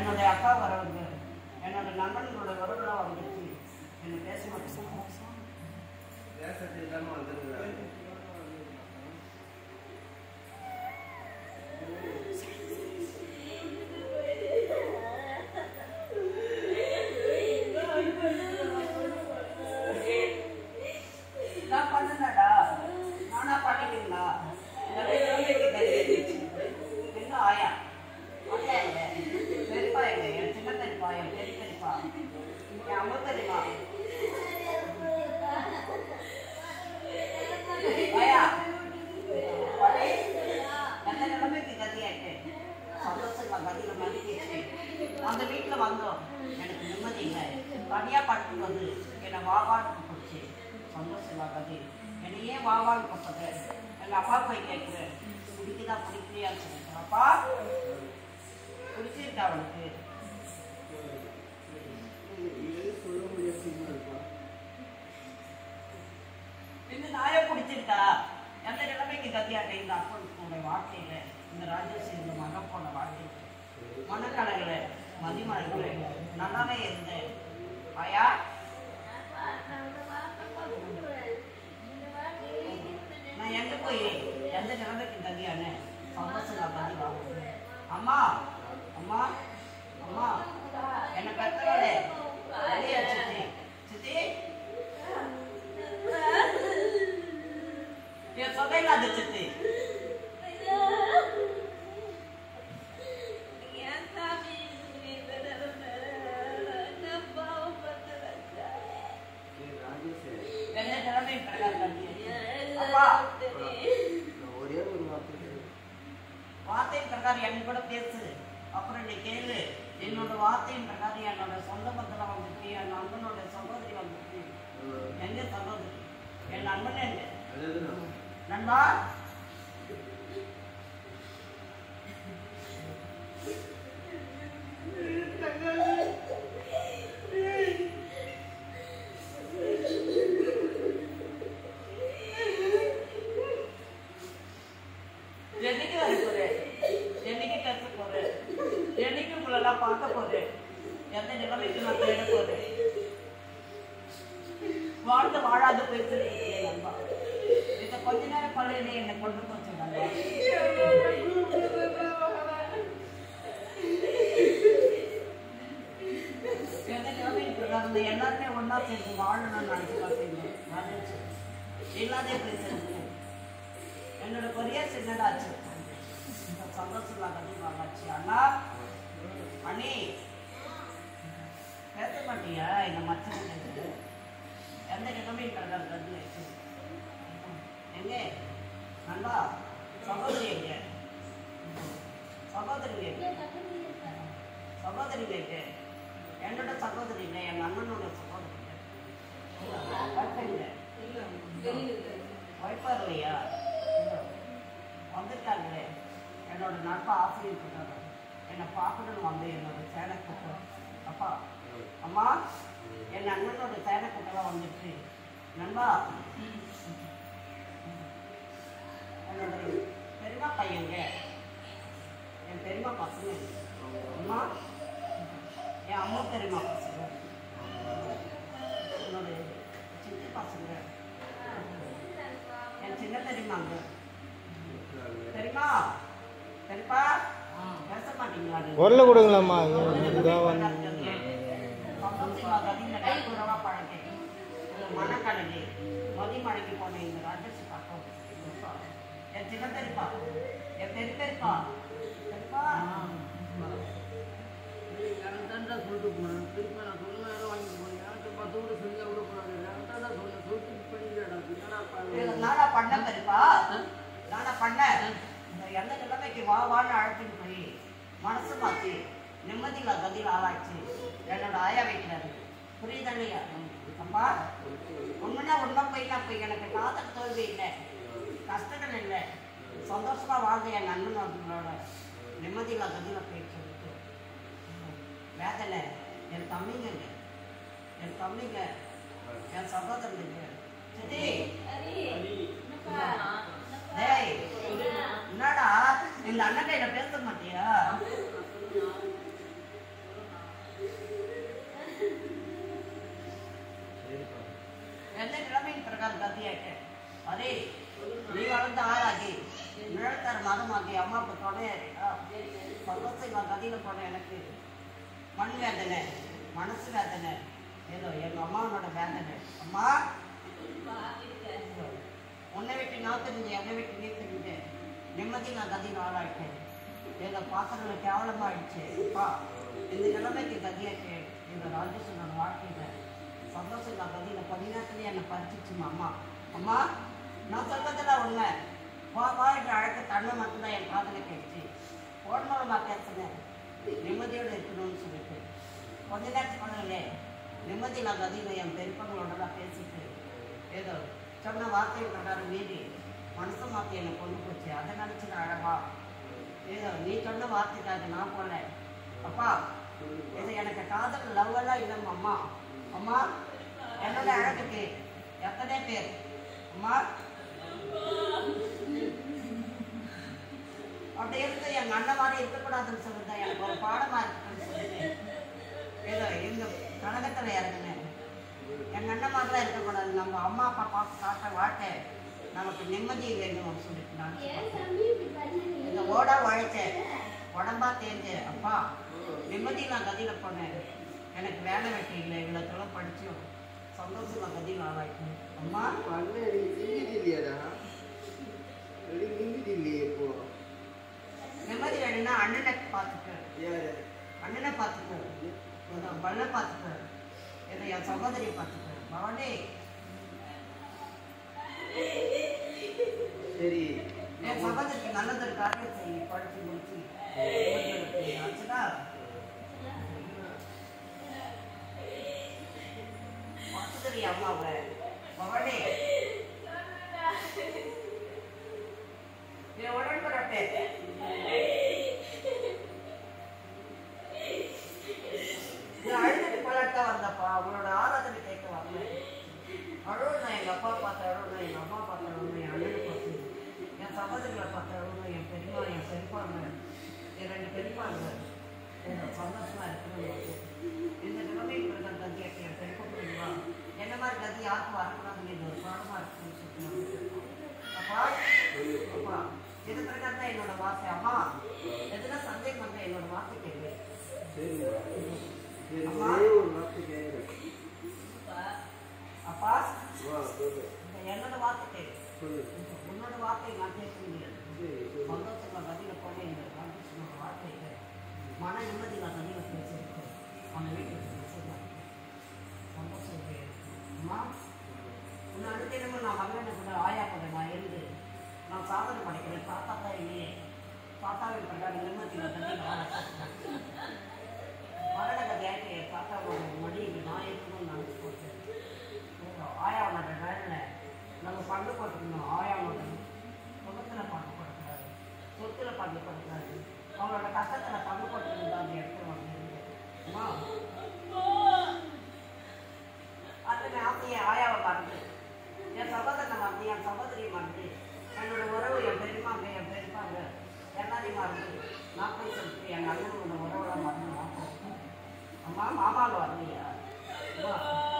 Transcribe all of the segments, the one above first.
என்னுடைய அக்கா வரவங்க என்னோட நண்பர்களோட வரவுலாம் வந்துச்சு என்ன பேச மாட்டேன் தேசத்துக்கு தான் வந்துருக்குறாங்க நான் பண்ணலடா நானா பண்ணிட்டீங்களா என்ன ஆயா ஆயா இல்ல பெரியப்பா இல்லை என் சின்ன பெரியப்பா என் பெரிய பெரியப்பா என் அம்மா பெரியப்பா ஆயா பாட்டி, எந்த நிலைமைக்கு கதியாயிட்டு சந்தோஷமா கதியில மதிக்கிச்சு அந்த வீட்டில் வந்தோம் எனக்கு நிம்மதி இல்லை தனியாக பட்டு வந்து என்னை வாவான்னு போச்சு சந்தோஷமா கதி என்னை ஏன் வாவான்னு கூப்பிட்டு எங்கள் அப்பா போய் கேட்குறேன் பிடிக்குதா பிடிக்கலையான்னு சொல்லிட்டு அப்பா பிடிச்சிருக்கா அவனுக்கு சொல்ல முடியாது இந்த நாயை பிடிச்சிருக்கா எந்த நிலைமைக்கு கத்தியாட்ட இந்த அப்பனுடைய வாழ்க்கையில இந்த ராஜேஷ் இந்த மகன் போன வாழ்க்கை மனக்கலைகள மதிமலைகள நல்லாவே இருந்தேன் ஆயா நான் எங்க போய் எந்த நிலைமைக்கு கதியான சந்தோஷம் கதி வாங்க அம்மா அம்மா அம்மா என்ன பெற்றவளே வெளியே சித்தி சித்தி என் சொகையில் அது சித்தி எந்த நிலைமை பிரகாரம் அப்பா நான் ஒரே ஒரு வார்த்தை சொல்றேன். வார்த்தையின் பிரகாரம் என் கூட பேசு அப்புறம் நீ கேளு என்னோட வார்த்தையின் பிரகாரம் என்னோட சொந்த பத்திரம் வந்துச்சு என் நண்பனோட சகோதரி வந்துச்சு அஹ் எங்க சகோதரி என் நண்பன் எங்க அதுதான் நண்பா என்னைக்கு வர போறேன் என்னைக்கு பேச போறேன் என்னைக்கு உங்களெல்லாம் பார்க்க போறேன் எந்த நிலைமைக்கு நான் தேட போறேன் வாழ்ந்து வாழாது பேசுறீங்க நண்பா இந்த கொஞ்ச நேரம் பள்ளியிலே என்னை கொண்டு போச்சுடாங்க எந்த நிலைமைக்கு இருந்த எல்லாருமே ஒன்றா சேர்ந்து வாழணும்னு நினைச்சு பார்த்தீங்க நடந்துச்சு இல்லாதே பேசுறது என்னோட கொரியா சின்னதாச்சு இந்த சந்தோஷம் நான் கண்டிப்பாச்சு அண்ணா அண்ணி பேச மாட்டியா இந்த மச்சனுக்கு எந்த நிலைமை பிரகாரம் கண்டு எங்க நண்பா சகோதரி எங்க சகோதரி எங்க சகோதரி எங்க என்னோட சகோதரி இல்லை என் அண்ணனோட சகோதரி இல்லை ஒய்ஃபா இல்லையா இல்லை. வந்துட்டாங்களே என்னோட நட்பு ஆசிரியர் இருக்காங்க என்னை பார்க்கணும்னு வந்து என்னோட சேனை கூட்டம் அப்பா அம்மா என் அண்ணனோட சேனை கூட்டம்லாம் வந்துட்டு நண்பா என்னோட பெரியமா பையங்க என் பெரியமா பசங்க அம்மா என் அம்மா பெரியமா பசங்க என்னோட சித்தி பசங்க என் சின்ன பெரியமாங்க பெரியமா பெரியப்பா பேச மாட்டீங்களா நீங்க? உருளை கொடுங்களாம்மா இதோ வந்து சந்தோஷமா கதிங்க கைக்குறவா பழகி மனக்கடலி மதிமலைக்கு போன இந்த ராஜசி பக்கம் என் சின்ன பெரியப்பா என் பெரிய பெரியப்பா பெரியப்பா எனக்கு தான்டா சொல்லிட்டு போனேன் திருப்பி நான் சொன்ன நேரம் வாங்கி போனேன் எனக்கு பத்து கூட செஞ்சா கூட போனாங்க எனக்கு தான்டா சொன்னேன் சொல்லிட்டு பண்ணிக்கிறேன் என்னடா இது பாருங்க நானா பண்ண பெரியப்பா நானா பண்ணேன் இந்த எந்த நிலைமைக்கு வா வான்னு அழைச்சிட்டு போய் மனசு மாத்தி நிம்மதியில கதியில் ஆளாச்சு என்னோட ஆயா வீட்டில் இருக்கு புரியுதா இல்லையா அப்பா உண்மைனா உண்மை போய் நான் போய் எனக்கு காதல் தோல்வி இல்லை கஷ்டங்கள் இல்லை சந்தோஷமா வாழ்ந்த என் நண்பனோட நிம்மதியில கதியில் போய் சொல்லிட்டு வேதனை என் தம்பிங்க என் தம்பிங்க என் சகோதரனுங்க சித்தி டேய் என்னடா இந்த அண்ணன் கையில பேச மாட்டியா கதியில் போன எனக்கு மண் வேதனை மனசு வேதனை ஏதோ எங்கள் அம்மாவோட வேதனை அம்மா உன்னை விட்டு நான் தெரிஞ்சு என்னை விட்டு நீ தெரிஞ்சு நிம்மதி நான் கதியில் ஆளாயிட்டேன் ஏதோ பாத்திரங்களை கேவலமாயிடுச்சு அப்பா இந்த நிலைமைக்கு கதியாச்சு எங்கள் ராஜேஷனோட வாழ்க்கையில் சந்தோஷம் நான் கதியில் கொஞ்ச நேரத்துலேயே என்னை பறிச்சிச்சுமா அம்மா அம்மா நான் சொல்றதெல்லாம் உண்மை வா வா என்று அழைக்க தன்மை மட்டும்தான் என் காதில் கேட்டுச்சு போன் மூலமாக பேசுனேன் நிம்மதியோடு இருக்கணும்னு சொல்லிட்டு கொஞ்ச நேரத்துக்கு பண்ணலே நிம்மதி நான் கதியில் என் பெரியப்பங்களோட நான் பேசிட்டு ஏதோ சொன்ன வார்த்தையை பிரகாரம் மீறி மனசு மாற்றி என்னை கொண்டு போச்சு அதை நினச்சி நான் அழகா ஏதோ நீ சொன்ன வார்த்தைக்காக நான் போல அப்பா இது எனக்கு காதல் லவ் எல்லாம் இல்லைம்மா அம்மா அம்மா என்னோட அழகுக்கு எத்தனை பேர் அம்மா அப்படி இருந்து எங்க அண்ணன் மாதிரி இருக்கக்கூடாதுன்னு சொல்லுங்க எனக்கு ஒரு பாடமா இருக்குன்னு சொல்லிட்டு ஏதோ இந்த கழகத்துல இறங்குனேன் எங்க அண்ணன் மாதிரி தான் இருக்கக்கூடாது நம்ம அம்மா அப்பா பார்த்து காட்ட வாழ்க்கை நமக்கு நிம்மதி வேணும்னு சொல்லிட்டு நான் இந்த ஓடா உழைச்சேன் உடம்பா தேஞ்சு அப்பா நிம்மதி நான் கதியில போனேன் எனக்கு வேலை வெட்டி இல்லை இவ்வளோ தூரம் படிச்சும் சந்தோஷமா கதியில் ஆளாயிட்டேன் அம்மா பண்ண நிம்மதி இல்லையாடா வெளி நிம்மதி இல்லையே இப்போ நிம்மதி வேணும்னா அண்ணனை பார்த்துக்க யாரு அண்ணனை பார்த்துக்க ஏதோ பல்ல பார்த்துக்க ஏதோ என் சகோதரியை பார்த்துக்க பவனே சரி என் சகோதரிக்கு நல்லதொரு காரியம் செய்ய படிச்சு முடிச்சு ஆச்சுடா பார்த்துக்கறி அம்மாவை பவனே என் உடன்பரப்பே நான் அழுதுட்டு போலாட்டா வந்தப்பா அவங்களோட ஆராதனை கேட்க வரல அழுவணும் எங்க அப்பா பார்த்து அழுவணும் எங்க அம்மா பார்த்து அழுவணும் என் அண்ணனை பார்த்து என் சகோதரிகளை பார்த்து அழுவணும் என் பெரியம்மா என் பெரியப்பாங்க என் ரெண்டு பெரியப்பாங்க எனக்கு சந்தோஷமா இருக்கணும் இந்த நிலைமை இருக்கிற கதி என் பெரியப்பா புரியுமா என்ன மாதிரி கதி யாருக்கும் வரக்கூடாதுன்னு இது ஒரு பாடமா இருக்குன்னு சொல்லி அப்பா அப்பா இது பிரகாரம் தான் என்னோட வார்த்தை அம்மா எதுனா சந்தேகம் வந்தா என்னோட வார்த்தை கேள்வி சரிம்மா சரி அம்மா. ஒரே ஒரு வார்த்தை கேட்குறேன் அப்பா வா சொல்லு இந்த என்னோட வார்த்தை கேள்வி சொல்லு உன்னோட வார்த்தை நான் கேட்க முடியாது சரி சொல்லு சந்தோஷமா கதியில போன இந்த ராமகிருஷ்ணனோட வார்த்தையில மன நிம்மதி நான் கதியில பேசியிருக்கேன் அவனை வீட்டுக்கு பேசியிருக்கேன் சந்தோஷம் இருக்கு. அம்மா உன்னை அனுதினமும் நான் மகனை கூட ஆயா கூட நான் இருந்து நான் சாதனை படிக்கிறேன் தாத்தா தான் இல்லையே தாத்தாவின் பிரகாரம் நிம்மதி நான் கதியில் வாழ மரண கதையாட்டு தாத்தாவோட மடியில் நான் இருக்கணும்னு நினச்சி போட்டேன் ஆயாவோட வேலை நம்ம பங்கு போட்டுக்கணும் ஆயாவோட குணத்தில் பங்கு போடக்கூடாது சொத்துல பங்கு போடக்கூடாது அவங்களோட கஷ்டத்தில் பங்கு போட்டுக்கணும் தான் அந்த இடத்துல வந்து அம்மா அது ஆசையை ஆயாவை மறந்து என் சகோதரனை மறந்து என் சகோதரியை மறந்து என்னோட உறவு என் பெரியமாங்க என் பெரியப்பாங்க எல்லாரையும் மறந்து நான் போய் சொல்லிட்டு என் அண்ணனோட உறவுலாம் மறந்து நான் போய் அம்மா மாமாங்க வரலையா அம்மா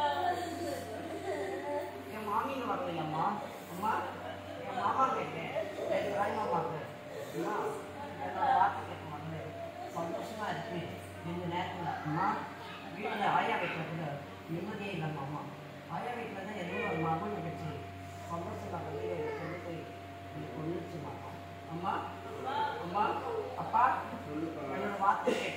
என் மாமின்னு வரலையம்மா அம்மா என் மாமா கேட்டேன் என் தாய் மாமாக்கு அம்மா என்னோட வார்த்தை கேட்க மாட்டேன் சந்தோஷமா இருக்கு இந்த நேரத்தில் அம்மா வீட்டில் ஆயா வீட்டில் கூட நிம்மதியே இல்லைம்மா அம்மா ஆயா வீட்டில் தான் ஏதோ ஒரு மகன் நிகழ்ச்சி சந்தோஷமா வெளியே கொண்டு போய் எனக்கு ஒன்றுச்சு மாமா அம்மா அம்மா அப்பா சொல்லுப்பா என்னோட வார்த்தை கேட்டு